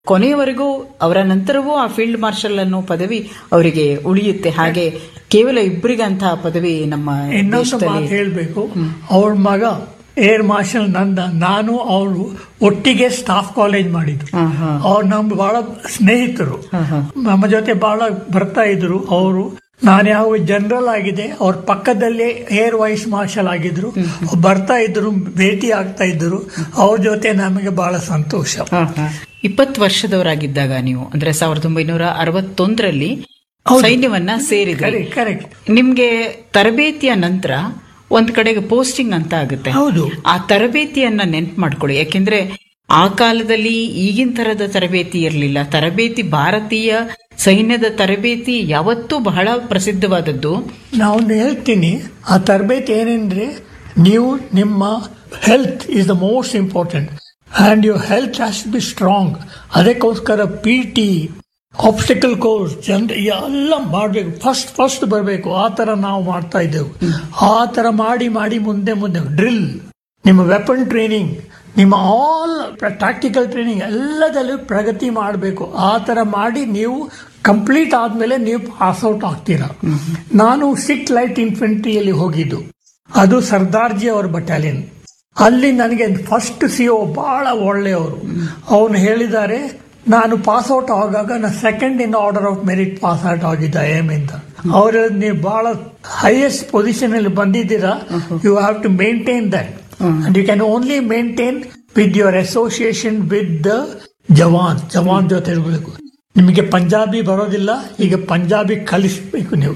ಕೊನೆಯವರೆಗೂ ಅವರ ನಂತರವೂ ಆ ಫೀಲ್ಡ್ ಮಾರ್ಷಲ್ ಅನ್ನೋ ಪದವಿ ಅವರಿಗೆ ಉಳಿಯುತ್ತೆ ಹಾಗೆ ಕೇವಲ ಇಬ್ಬರಿಗಂತಹ ಪದವಿ ನಮ್ಮ ಇನ್ನೊಂದು ದೇಶದಲ್ಲಿ ಮಾತು ಹೇಳಬೇಕು ಅವಳ ಮಗ ಏರ್ ಮಾರ್ಷಲ್ ನಂದ ನಾನು ಅವರು ಒಟ್ಟಿಗೆ ಸ್ಟಾಫ್ ಕಾಲೇಜ್ ಮಾಡಿದ್ರು ಹಾ, ಹಾ. ಅವ್ರು ನಮ್ಗೆ ಬಹಳ ಸ್ನೇಹಿತರು ನಮ್ಮ ಜೊತೆ ಬಹಳ ಬರ್ತಾ ಇದ್ರು ಅವರು ನಾನು ಯಾವ ಜನರಲ್ ಆಗಿದೆ ಅವ್ರ ಪಕ್ಕದಲ್ಲೇ ಏರ್ ವೈಸ್ ಮಾರ್ಷಲ್ ಆಗಿದ್ರು ಅವ್ರು ಬರ್ತಾ ಇದ್ರು ಭೇಟಿ ಆಗ್ತಾ ಇದ್ರು ಅವ್ರ ಜೊತೆ ನಮಗೆ ಬಹಳ ಸಂತೋಷ ಇಪ್ಪತ್ತು ವರ್ಷದವರಾಗಿದ್ದಾಗ ನೀವು ಅಂದ್ರೆ ಸಾವಿರದ ಒಂಬೈನೂರ ಅರವತ್ತೊಂದರಲ್ಲಿ ಸೈನ್ಯವನ್ನ ಸೇರಿದ್ರಿ ಕರೆಕ್ಟ್ ಕರೆಕ್ಟ್ ನಿಮ್ಗೆ ತರಬೇತಿಯ ನಂತರ ಒಂದ್ ಕಡೆಗೆ ಪೋಸ್ಟಿಂಗ್ ಅಂತ ಆಗುತ್ತೆ ಹೌದು ಆ ತರಬೇತಿಯನ್ನ ನೆನ್ಪು ಮಾಡ್ಕೊಳ್ಳಿ ಯಾಕೆಂದ್ರೆ ಆ ಕಾಲದಲ್ಲಿ ಈಗಿನ ತರದ ತರಬೇತಿ ಇರಲಿಲ್ಲ ತರಬೇತಿ ಭಾರತೀಯ ಸೈನ್ಯದ ತರಬೇತಿ ಯಾವತ್ತೂ ಬಹಳ ಪ್ರಸಿದ್ಧವಾದದ್ದು ನಾನು ಹೇಳ್ತೀನಿ ಆ ತರಬೇತಿ ಏನೆಂದ್ರೆ ನೀವು ನಿಮ್ಮ health is the most important and your health has be strong ಅದಕ್ಕೋಸ್ಕರ ಪಿ ಟಿ ಆಬ್ಸ್ಟಿಕಲ್ ಕೋರ್ಸ್ ಜನರು ಎಲ್ಲ ಮಾಡಬೇಕು ಫಸ್ಟ್ ಫಸ್ಟ್ ಬರಬೇಕು ಆ ಥರ ನಾವು ಮಾಡ್ತಾ ಇದ್ದೆವು ಆ ಥರ ಮಾಡಿ ಮಾಡಿ ಮುಂದೆ ಮುಂದೆ ಡ್ರಿಲ್ ನಿಮ್ಮ ವೆಪನ್ ಟ್ರೈನಿಂಗ್ ನಿಮ್ಮ ಆಲ್ ಪ್ರಾಕ್ಟಿಕಲ್ ಟ್ರೈನಿಂಗ್ ಎಲ್ಲದಲ್ಲೂ ಪ್ರಗತಿ ಮಾಡಬೇಕು ಆ ಥರ ಮಾಡಿ ನೀವು ಕಂಪ್ಲೀಟ್ ಆದಮೇಲೆ ನೀವು ಪಾಸ್ ಔಟ್ ಆಗ್ತೀರಾ ನಾನು ಸಿಕ್ ಲೈಟ್ ಇನ್ಫೆಂಟ್ರಿಯಲ್ಲಿ ಹೋಗಿದ್ದು ಅದು ಸರ್ದಾರ್ಜಿ ಅವರ ಬಟಾಲಿಯನ್ ಅಲ್ಲಿ ನನಗೆ ಫಸ್ಟ್ ಸಿ ಒ ಬಹಳ ಒಳ್ಳೆಯವರು ಅವನು ಹೇಳಿದ್ದಾರೆ ನಾನು ಪಾಸ್ ಔಟ್ ಆಗಾಗ ನಾನು second in order of merit pass out ಆಗಿದ್ದ ಐ ಎಮ್ ಇಂದ ಅವರು ನೀವು ಬಹಳ ಹೈಯೆಸ್ಟ್ ಪೊಸಿಷನ್ ಅಲ್ಲಿ ಬಂದಿದ್ದೀರಾ you have to maintain that and you can only maintain with your association with the jawan jawan ಜೊತೆ ಇರಬೇಕು ನಿಮಗೆ ಪಂಜಾಬಿ ಬರೋದಿಲ್ಲ ಈಗ ಪಂಜಾಬಿ ಕಲಿಸ್ಬೇಕು ನೀವು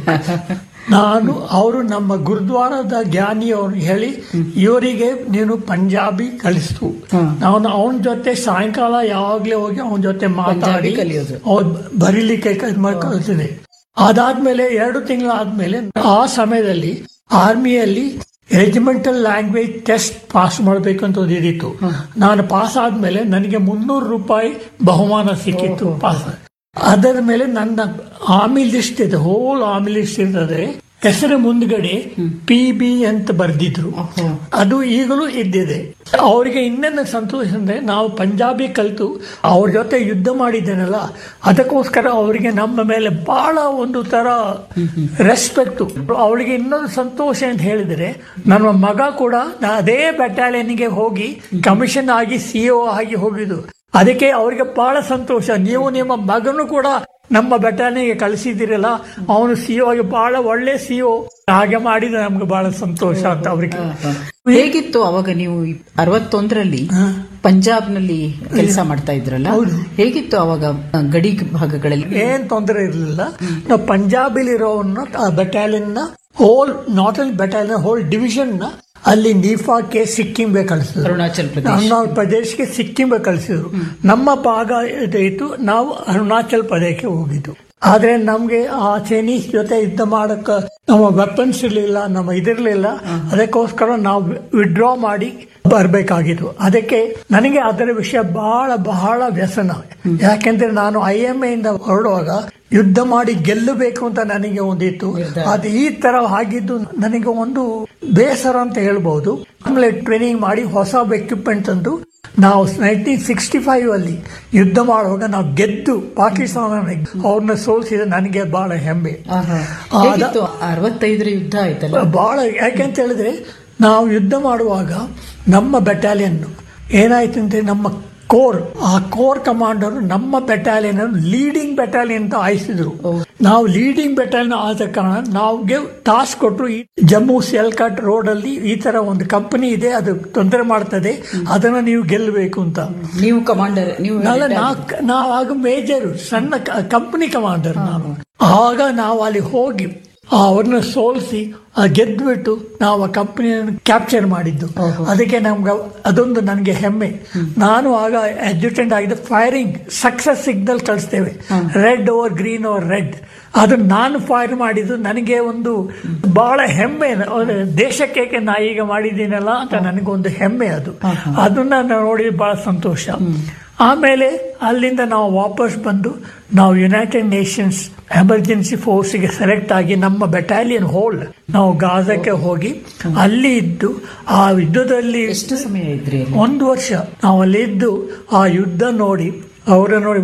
ನಾನು ಅವರು ನಮ್ಮ ಗುರುದ್ವಾರದ ಜ್ಞಾನಿ ಅವ್ರು ಹೇಳಿ ಇವರಿಗೆ ನೀನು ಪಂಜಾಬಿ ಕಲಿಸ್ತು ನಾನು ಅವನ ಜೊತೆ ಸಾಯಂಕಾಲ ಯಾವಾಗ್ಲೇ ಹೋಗಿ ಅವನ ಜೊತೆ ಮಾತಾಡಿ ಕಲಿಯೋದು. ಅವ್ರು ಬರೀಲಿಕ್ಕೆ ಕ- ಮ- ಕಲಿಸಿದೆ ಅದಾದ್ಮೇಲೆ ಎರಡು ತಿಂಗಳಾದ್ಮೇಲೆ ಆ ಸಮಯದಲ್ಲಿ ಆರ್ಮಿಯಲ್ಲಿ ರೆಜಿಮೆಂಟಲ್ ಲ್ಯಾಂಗ್ವೇಜ್ ಟೆಸ್ಟ್ ಪಾಸ್ ಮಾಡಬೇಕು ಅಂತ ಒಂದು ಇದಿತ್ತು ನಾನು ಪಾಸ್ ಆದ್ಮೇಲೆ ನನಗೆ ಮುನ್ನೂರು ರೂಪಾಯಿ ಬಹುಮಾನ ಸಿಕ್ಕಿತ್ತು ಪಾಸ್ ಅದರ ಮೇಲೆ ನನ್ನ ಆರ್ಮಿ ಲಿಸ್ಟ್ ಇದೆ ಹೋಲ್ ಆರ್ಮಿ ಲಿಸ್ಟ್ ಇರ್ತದೆ ಹೆಸರು ಮುಂದ್ಗಡೆ ಪಿ ಬಿ ಅಂತ ಬರೆದಿದ್ರು ಅದು ಈಗಲೂ ಇದ್ದಿದೆ ಅವರಿಗೆ ಇನ್ನೊಂದು ಸಂತೋಷ ಅಂದ್ರೆ ನಾವು ಪಂಜಾಬಿ ಕಲಿತು ಅವ್ರ ಜೊತೆ ಯುದ್ಧ ಮಾಡಿದ್ದೇನಲ್ಲ ಅದಕ್ಕೋಸ್ಕರ ಅವರಿಗೆ ನಮ್ಮ ಮೇಲೆ ಬಹಳ ಒಂದು ತರ ರೆಸ್ಪೆಕ್ಟ್ ಅವಳಿಗೆ ಇನ್ನೊಂದು ಸಂತೋಷ ಅಂತ ಹೇಳಿದರೆ ನನ್ನ ಮಗ ಕೂಡ ನಾ ಅದೇ ಬೆಟಾಲಿಯನ್ಗೆ ಹೋಗಿ ಕಮಿಷನ್ ಆಗಿ ಸಿಒ ಆಗಿ ಹೋಗಿದ್ದು ಅದಕ್ಕೆ ಅವರಿಗೆ ಬಹಳ ಸಂತೋಷ ನೀವು ನಿಮ್ಮ ಮಗನು ಕೂಡ ನಮ್ಮ ಬೆಟಾಲಿಯನ್ಗೆ ಕಳಿಸಿದಿರಲ್ಲ ಅವನು ಸಿಒ ಆಗಿ ಬಹಳ ಒಳ್ಳೆ ಸಿಒ ಹಾಗೆ ಮಾಡಿದ ನಮ್ಗೆ ಬಹಳ ಸಂತೋಷ ಅಂತ ಅವರಿಗೆ ಹೇಗಿತ್ತು ಅವಾಗ ನೀವು ಅರವತ್ತೊಂದರಲ್ಲಿ ಪಂಜಾಬ್ನಲ್ಲಿ ಕೆಲಸ ಮಾಡ್ತಾ ಇದ್ರಲ್ಲ ಹೌದು. ಹೇಗಿತ್ತು ಅವಾಗ ಆ, ಗಡಿ ಭಾಗಗಳಲ್ಲಿ ಏನ್ ತೊಂದರೆ ಇರಲಿಲ್ಲ ನಾವು ಪಂಜಾಬಿಲಿರೋವನ್ನ ಬೆಟಾಲಿಯನ್ ನ whole not only battalion whole division ನ ಅಲ್ಲಿ ನೀಫಾಕ್ಕೆ ಸಿಕ್ಕಿಂಗೆ ಕಳಿಸಿದ್ರು ಅರುಣಾಚಲ್ ಪ್ರದೇಶ ಅರುಣಾಚಲ್ ಪ್ರದೇಶಕ್ಕೆ ಸಿಕ್ಕಿಂಗೆ ಕಳಿಸಿದ್ರು ನಮ್ಮ ಭಾಗ ಇತ್ತು ನಾವು ಅರುಣಾಚಲ್ ಪ್ರದೇಶಕ್ಕೆ ಹೋಗಿದ್ದು ಆದ್ರೆ ನಮ್ಗೆ ಆ ಚೈನೀಸ್ ಜೊತೆ ಯುದ್ಧ ಮಾಡಕ್ಕ ನಮ್ಮ ವೆಪನ್ಸ್ ಇರಲಿಲ್ಲ ನಮ್ಮ ಇದಿರ್ಲಿಲ್ಲ ಅದಕ್ಕೋಸ್ಕರ ನಾವು ವಿಡ್ರಾ ಮಾಡಿ ಬರಬೇಕಾಗಿತ್ತು ಅದಕ್ಕೆ ನನಗೆ ಅದರ ವಿಷಯ ಬಹಳ ಬಹಳ ವ್ಯಸನ ಯಾಕೆಂದ್ರೆ ನಾನು ಐ ಎಂ ಇಂದ ಹೊರಡುವಾಗ ಯುದ್ಧ ಮಾಡಿ ಗೆಲ್ಲಬೇಕು ಅಂತ ನನಗೆ ಒಂದಿತ್ತು ಅದು ಈ ತರ ಆಗಿದ್ದು ನನಗೆ ಒಂದು ಬೇಸರ ಅಂತ ಹೇಳ್ಬಹುದು ಆಮೇಲೆ ಟ್ರೈನಿಂಗ್ ಮಾಡಿ ಹೊಸ ಎಕ್ವಿಪ್ಮೆಂಟ್ ತಂದು ನಾವು ನೈನ್ಟೀನ್ ಸಿಕ್ಸ್ಟಿ ಫೈವ್ ಅಲ್ಲಿ ಯುದ್ಧ ಮಾಡುವಾಗ ನಾವು ಗೆದ್ದು ಪಾಕಿಸ್ತಾನ ಅವ್ರನ್ನ ಸೋಲಿಸಿದ ನನಗೆ ಬಹಳ ಹೆಮ್ಮೆ ಆಹಾ. ಆ, ಅದ- ಹೇಗಿತ್ತು ಅರವತ್ತೈದರ ಯುದ್ಧ ಆಯ್ತಲ್ಲ ಬಹಳ ಯಾಕೆಂತ ಹೇಳಿದ್ರೆ ನಾವು ಯುದ್ಧ ಮಾಡುವಾಗ ನಮ್ಮ ಬೆಟಾಲಿಯನ್ ಏನಾಯ್ತು ಅಂದ್ರೆ ನಮ್ಮ ಕೋರ್ ಆ ಕೋರ್ ಕಮಾಂಡರ್ ನಮ್ಮ ಬೆಟಾಲಿಯನ್ ಲೀಡಿಂಗ್ ಬೆಟಾಲಿಯನ್ ಅಂತ ಆಯಿಸಿದ್ರು ನಾವು ಲೀಡಿಂಗ್ ಬೆಟಾಲಿಯನ್ ಆದ ಕಾರಣ ನಾವು ಟಾಸ್ಕ್ ಕೊಟ್ಟರು ಈ ಜಮ್ಮು ಸಿಯಲ್ಕಾಟ್ ರೋಡ್ ಅಲ್ಲಿ ಈ ತರ ಒಂದು ಕಂಪನಿ ಇದೆ ಅದು ತೊಂದರೆ ಮಾಡ್ತದೆ ಅದನ್ನ ನೀವು ಗೆಲ್ಲಬೇಕು ಅಂತ ನೀವು ಕಮಾಂಡರ್ ನೀವು ನಾಳೆ ನಾ- ನಾವು ಆಗ ಮೇಜರ್ ಸಣ್ಣ ಕಂಪನಿ ಕಮಾಂಡರ್ ನಾನು ಆಗ ನಾವು ಅಲ್ಲಿ ಹೋಗಿ ಅವ್ರನ್ನ ಸೋಲಿಸಿ ಗೆದ್ಬಿಟ್ಟು ನಾವು ಆ ಕಂಪನಿಯನ್ನು ಕ್ಯಾಪ್ಚರ್ ಮಾಡಿದ್ದು ಅದಕ್ಕೆ ನಮ್ಗೆ ಅದೊಂದು ನನಗೆ ಹೆಮ್ಮೆ ನಾನು ಆಗ ಅಡ್ಜುಟೆಂಟ್ ಆಗಿದ್ದ ಫೈರಿಂಗ್ ಸಕ್ಸಸ್ ಸಿಗ್ನಲ್ ಕಳಿಸ್ತೇವೆ red over green over red ಅದು ನಾನು ಫೈರ್ ಮಾಡಿದ್ದು ನನಗೆ ಒಂದು ಬಹಳ ಹೆಮ್ಮೆ ಅವ್ರ ದೇಶಕ್ಕೆ ನಾ ಈಗ ಮಾಡಿದ್ದೀನಲ್ಲ ಅಂತ ನನಗೊಂದು ಹೆಮ್ಮೆ ಅದು ಅದನ್ನ ನಾನು ನೋಡಿ ಬಹಳ ಸಂತೋಷ ಆಮೇಲೆ ಅಲ್ಲಿಂದ ನಾವು ವಾಪಸ್ ಬಂದು ನಾವು ಯುನೈಟೆಡ್ ನೇಷನ್ಸ್ ಎಮರ್ಜೆನ್ಸಿ ಫೋರ್ಸ್ಗೆ ಸೆಲೆಕ್ಟ್ ಆಗಿ ನಮ್ಮ ಬೆಟಾಲಿಯನ್ ಹೋಲ್ ನಾವು ಗಾಜಕ್ಕೆ ಹೋಗಿ ಅಲ್ಲಿ ಇದ್ದು ಆ ಯುದ್ಧದಲ್ಲಿ ಎಷ್ಟು ಸಮಯ ಇದ್ರಿ ಅಲ್ಲಿ? ಒಂದು ವರ್ಷ ನಾವು ಅಲ್ಲಿ ಇದ್ದು ಆ ಯುದ್ಧ ನೋಡಿ ಅವರ ನೋಡಿ